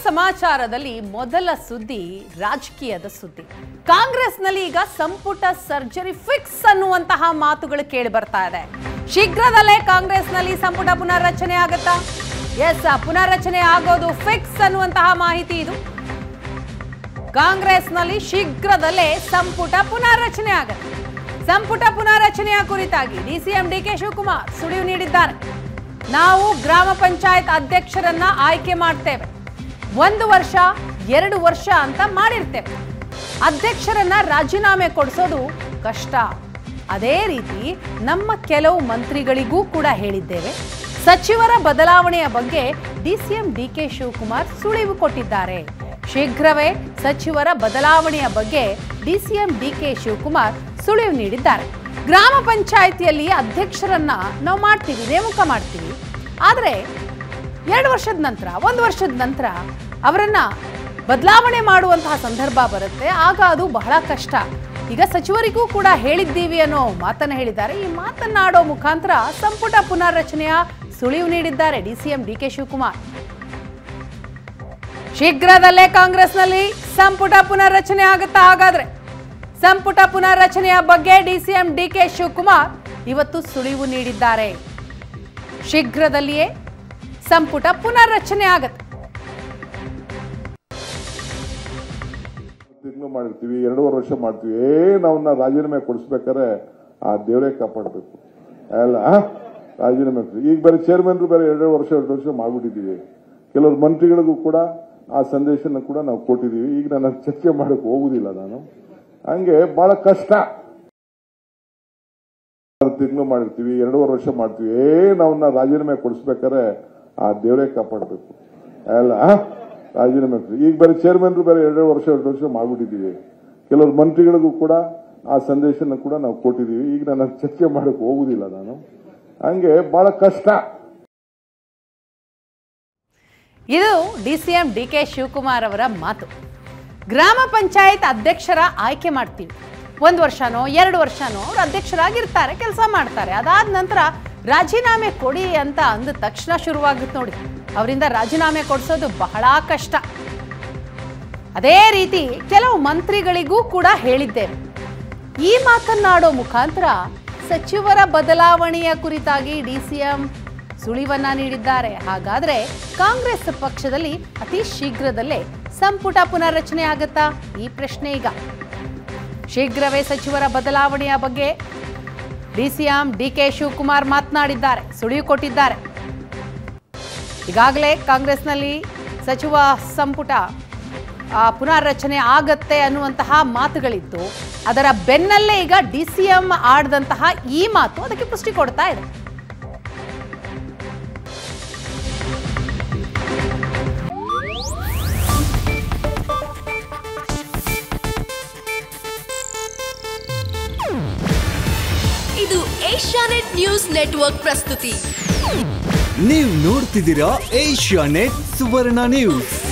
ಸಮಾಚಾರದಲ್ಲಿ ಮೊದಲ ಸುದ್ದಿ ರಾಜಕೀಯದ ಸುದ್ದಿ ಕಾಂಗ್ರೆಸ್ನಲ್ಲಿ ಈಗ ಸಂಪುಟ ಸರ್ಜರಿ ಫಿಕ್ಸ್ ಅನ್ನುವಂತಹ ಮಾತುಗಳು ಕೇಳಿ ಬರ್ತಾ ಇದೆ ಶೀಘ್ರದಲ್ಲೇ ಕಾಂಗ್ರೆಸ್ನಲ್ಲಿ ಸಂಪುಟ ಪುನರ್ರಚನೆ ಆಗತ್ತಾ ಎಸ್ ಪುನರ್ರಚನೆ ಆಗೋದು ಫಿಕ್ಸ್ ಅನ್ನುವಂತಹ ಮಾಹಿತಿ ಇದು ಕಾಂಗ್ರೆಸ್ನಲ್ಲಿ ಶೀಘ್ರದಲ್ಲೇ ಸಂಪುಟ ಪುನರ್ರಚನೆ ಆಗತ್ತೆ ಸಂಪುಟ ಪುನರ್ರಚನೆಯ ಕುರಿತಾಗಿ ಡಿಸಿಎಂ ಡಿಕೆ ಶಿವಕುಮಾರ್ ಸುಳಿವು ನೀಡಿದ್ದಾರೆ ನಾವು ಗ್ರಾಮ ಪಂಚಾಯತ್ ಅಧ್ಯಕ್ಷರನ್ನ ಆಯ್ಕೆ ಮಾಡ್ತೇವೆ ಒಂದು ವರ್ಷ ಎರಡು ವರ್ಷ ಅಂತ ಮಾಡಿರ್ತೇವೆ ಅಧ್ಯಕ್ಷರನ್ನ ರಾಜೀನಾಮೆ ಕೊಡಿಸೋದು ಕಷ್ಟ ಅದೇ ರೀತಿ ನಮ್ಮ ಕೆಲವು ಮಂತ್ರಿಗಳಿಗೂ ಕೂಡ ಹೇಳಿದ್ದೇವೆ ಸಚಿವರ ಬದಲಾವಣೆಯ ಬಗ್ಗೆ ಡಿಸಿಎಂ ಡಿಕೆ ಶಿವಕುಮಾರ್ ಸುಳಿವು ಕೊಟ್ಟಿದ್ದಾರೆ ಶೀಘ್ರವೇ ಸಚಿವರ ಬದಲಾವಣೆಯ ಬಗ್ಗೆ ಡಿಸಿಎಂ ಡಿಕೆ ಶಿವಕುಮಾರ್ ಸುಳಿವು ನೀಡಿದ್ದಾರೆ ಗ್ರಾಮ ಪಂಚಾಯಿತಿಯಲ್ಲಿ ಅಧ್ಯಕ್ಷರನ್ನ ನಾವು ಮಾಡ್ತೀವಿ ನೇಮಕ ಮಾಡ್ತೀವಿ ಆದರೆ ಎರಡು ವರ್ಷದ ನಂತರ ಒಂದು ವರ್ಷದ ನಂತರ ಅವರನ್ನ ಬದಲಾವಣೆ ಮಾಡುವಂತಹ ಸಂದರ್ಭ ಬರುತ್ತೆ ಆಗ ಅದು ಬಹಳ ಕಷ್ಟ ಈಗ ಸಚಿವರಿಗೂ ಕೂಡ ಹೇಳಿದ್ದೀವಿ ಅನ್ನೋ ಮಾತನ್ನ ಹೇಳಿದ್ದಾರೆ ಈ ಮಾತನ್ನಾಡೋ ಮುಖಾಂತರ ಸಂಪುಟ ಪುನರ್ರಚನೆಯ ಸುಳಿವು ನೀಡಿದ್ದಾರೆ ಡಿಸಿಎಂ ಡಿಕೆ ಶಿವಕುಮಾರ್ ಶೀಘ್ರದಲ್ಲೇ ಕಾಂಗ್ರೆಸ್ನಲ್ಲಿ ಸಂಪುಟ ಪುನರ್ರಚನೆ ಆಗುತ್ತಾ ಹಾಗಾದ್ರೆ ಸಂಪುಟ ಪುನರ್ರಚನೆಯ ಬಗ್ಗೆ ಡಿಸಿಎಂ ಡಿಕೆ ಶಿವಕುಮಾರ್ ಇವತ್ತು ಸುಳಿವು ನೀಡಿದ್ದಾರೆ ಶೀಘ್ರದಲ್ಲಿಯೇ ಸಂಪುಟ ಪುನರ್ರಚನೆ ಆಗತ್ತೆ ತಿಂಗಳು ಮಾಡಿರ್ತೀವಿ ಎರಡೂವರೆ ವರ್ಷ ಮಾಡ್ತೀವಿ ಏ ನಾವನ್ನ ರಾಜೀನಾಮೆ ಕೊಡಿಸ್ಬೇಕಾದ್ರೆ ಆ ದೇವರೇ ಕಾಪಾಡಬೇಕು ಅಲ್ಲ ಆ? ರಾಜೀನಾಮೆ ಕೊಡಿ. ಈಗ ಬೇರೆ ಚೇರ್ಮನ್ರು ಬೇರೆ ಎರಡು ವರ್ಷ ಎರಡು ವರ್ಷ ಮಾಡ್ಬಿಟ್ಟಿದ್ದೀವಿ ಕೆಲವರು ಮಂತ್ರಿಗಳಿಗೂ ಕೂಡ ಆ ಸಂದೇಶನ ಕೂಡ ನಾವು ಕೊಟ್ಟಿದ್ದೀವಿ ಈಗ ನಾನು ಚರ್ಚೆ ಮಾಡಕ್ಕೆ ಹೋಗುದಿಲ್ಲ ನಾನು ಹಂಗೆ ಬಹಳ ಕಷ್ಟ ತಿಂಗಳು ಮಾಡಿರ್ತೀವಿ ಎರಡೂವರೆ ವರ್ಷ ಮಾಡ್ತೀವಿ ಏ ನಾವನ್ನ ರಾಜೀನಾಮೆ ಕೊಡಿಸ್ಬೇಕಾದ್ರೆ ಆ ದೇವರೇ ಕಾಪಾಡಬೇಕು ಅಲ್ಲ ಆ? ರಾಜೀನಾಮೆ ಕೊಡಿ. ಈಗ ಬೇರೆ ಚೇರ್ಮನ್ರು ಬೇರೆ ಎರಡು ವರ್ಷ ಎರಡು ವರ್ಷ ಮಾಡ್ಬಿಟ್ಟಿದ್ದೀವಿ ಕೆಲವರು ಮಂತ್ರಿಗಳಿಗೂ ಕೂಡ ಆ ಸಂದೇಶನ ಕೂಡ ನಾವು ಕೊಟ್ಟಿದ್ದೀವಿ ಈಗ ನಾನು ಚರ್ಚೆ ಮಾಡಕ್ಕೆ ಹೋಗುದಿಲ್ಲ ನಾನು ಹಂಗೆ ಬಹಳ ಕಷ್ಟ ಇದು ಡಿಸಿಎಂ ಡಿ ಕೆ ಶಿವಕುಮಾರ್ ಅವರ ಮಾತು ಗ್ರಾಮ ಪಂಚಾಯತ್ ಅಧ್ಯಕ್ಷರ ಆಯ್ಕೆ ಮಾಡ್ತೀವಿ ಒಂದು ವರ್ಷನೋ ಎರಡು ವರ್ಷನೋ ಅವ್ರು ಅಧ್ಯಕ್ಷರಾಗಿರ್ತಾರೆ ಕೆಲಸ ಮಾಡ್ತಾರೆ ಅದಾದ ನಂತರ ರಾಜೀನಾಮೆ ಕೊಡಿ ಅಂತ ಅಂದ ತಕ್ಷಣ ಶುರುವಾಗುತ್ತೆ ನೋಡಿ ಅವರಿಂದ ರಾಜೀನಾಮೆ ಕೊಡಿಸೋದು ಬಹಳ ಕಷ್ಟ ಅದೇ ರೀತಿ ಕೆಲವು ಮಂತ್ರಿಗಳಿಗೂ ಕೂಡ ಹೇಳಿದ್ದೇವೆ ಈ ಮಾತನ್ನಾಡೋ ಮುಖಾಂತರ ಸಚಿವರ ಬದಲಾವಣೆಯ ಕುರಿತಾಗಿ ಡಿಸಿಎಂ ಸುಳಿವನ್ನ ನೀಡಿದ್ದಾರೆ ಹಾಗಾದ್ರೆ ಕಾಂಗ್ರೆಸ್ ಪಕ್ಷದಲ್ಲಿ ಅತಿ ಶೀಘ್ರದಲ್ಲೇ ಸಂಪುಟ ಪುನರ್ರಚನೆ ಆಗತ್ತಾ ಈ ಪ್ರಶ್ನೆ ಈಗ ಶೀಘ್ರವೇ ಸಚಿವರ ಬದಲಾವಣೆಯ ಬಗ್ಗೆ ಡಿಸಿಎಂ ಡಿಕೆ ಶಿವಕುಮಾರ್ ಮಾತನಾಡಿದ್ದಾರೆ ಸುಳಿವು ಕೊಟ್ಟಿದ್ದಾರೆ ಈಗಾಗಲೇ ಕಾಂಗ್ರೆಸ್ನಲ್ಲಿ ಸಚಿವ ಸಂಪುಟ ಆ, ಪುನರ್ರಚನೆ ಆಗತ್ತೆ ಅನ್ನುವಂತಹ ಮಾತುಗಳಿತ್ತು ಅದರ ಬೆನ್ನಲ್ಲೇ ಈಗ ಡಿ ಸಿ ಎಂ ಆಡಿದಂತಹ ಈ ಮಾತು ಅದಕ್ಕೆ ಪುಷ್ಟಿ ಕೊಡ್ತಾ ಇದೆ ಇದು ಏಷ್ಯಾನೆಟ್ ನ್ಯೂಸ್ ನೆಟ್ವರ್ಕ್ ಪ್ರಸ್ತುತಿ ನೀವು ನೋಡ್ತಿದ್ದೀರಾ ಏಷ್ಯಾ ನೆಟ್ ಸುವರ್ಣ ನ್ಯೂಸ್